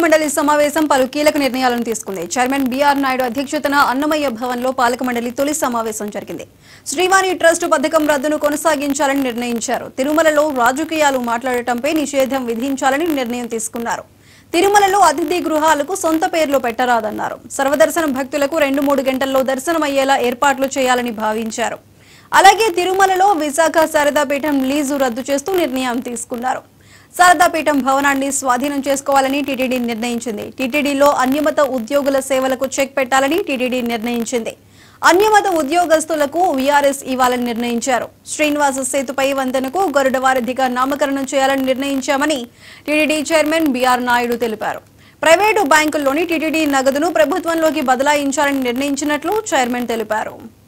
మండలి సమావేశం పలు కీలక నిర్ణయాలను తీసుకుంది చైర్మన్ బీఆర్ నాయుడు అధ్యక్షతన అన్నమయ్య భవన్లో పాలక మండలి తొలి సమావేశం జరిగింది శ్రీవాణి ట్రస్ట్ పథకం రద్దును కొనసాగించాలని నిర్ణయించారు తిరుమలలో రాజకీయాలు మాట్లాడటంపై నిషేధం విధించాలని నిర్ణయం తీసుకున్నారు తిరుమలలో అతిథి గృహాలకు సొంత పేర్లు పెట్టరాదన్నారు సర్వదర్శనం భక్తులకు రెండు మూడు గంటల్లో దర్శనమయ్యేలా ఏర్పాట్లు చేయాలని భావించారు అలాగే తిరుమలలో విశాఖ శారదాపీఠం లీజు రద్దు చేస్తూ నిర్ణయం తీసుకున్నారు శారదాపీఠం భవనాన్ని స్వాధీనం చేసుకోవాలని టీటీడీ నిర్ణయించింది టీటీడీలో అన్యమత ఉద్యోగుల సేవలకు చెక్ పెట్టాలని టీటీడీ నిర్ణయించింది అన్యమత ఉద్యోగస్తులకు వీఆర్ఎస్ ఇవ్వాలని నిర్ణయించారు శ్రీనివాస సేతుపై వంతెనకు గరుడవారధిగా నామకరణం చేయాలని నిర్ణయించామని టీటీడీ చైర్మన్ బీఆర్ నాయుడు తెలిపారు ప్రైవేటు బ్యాంకుల్లోని టీటీడీ నగదును ప్రభుత్వంలోకి బదలాయించాలని నిర్ణయించినట్లు చైర్మన్ తెలిపారు